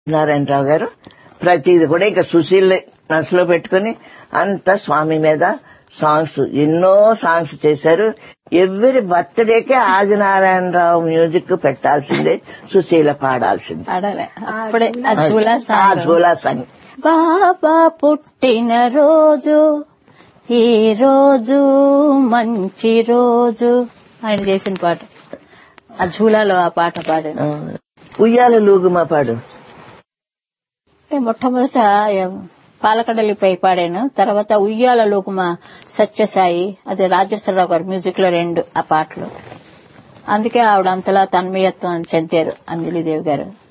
నారాయణరావు గారు ప్రతిది కూడా ఇక సుశీల్ మనసులో పెట్టుకుని అంత స్వామి మీద సాంగ్స్ ఎన్నో సాంగ్స్ చేశారు ఎవరి బర్త్డేకే ఆదినారాయణరావు మ్యూజిక్ పెట్టాల్సిందే సుశీల పాడాల్సిందే పాడాలి అప్పుడే అజ్జుల ఆ సాంగ్ జూలా సాంగ్ బాబా పుట్టిన రోజు ఈ రోజు మంచి రోజు ఆయన చేసిన పాట ఆ ఝూలాలో ఆ పాట పాడాను ఆ, ఉయ్యాల లూగుమా పాడు అంటే మొట్టమొదట పాలకడలిపై పాడాను తర్వాత ఉయ్యాల లోకుమ సత్యసాయి అది రాజేశ్వరరావు గారు మ్యూజిక్ లో రెండు ఆ పాటలు అందుకే ఆవిడ అంతలా తన్మయత్వం చెందారు అంజలిదేవి గారు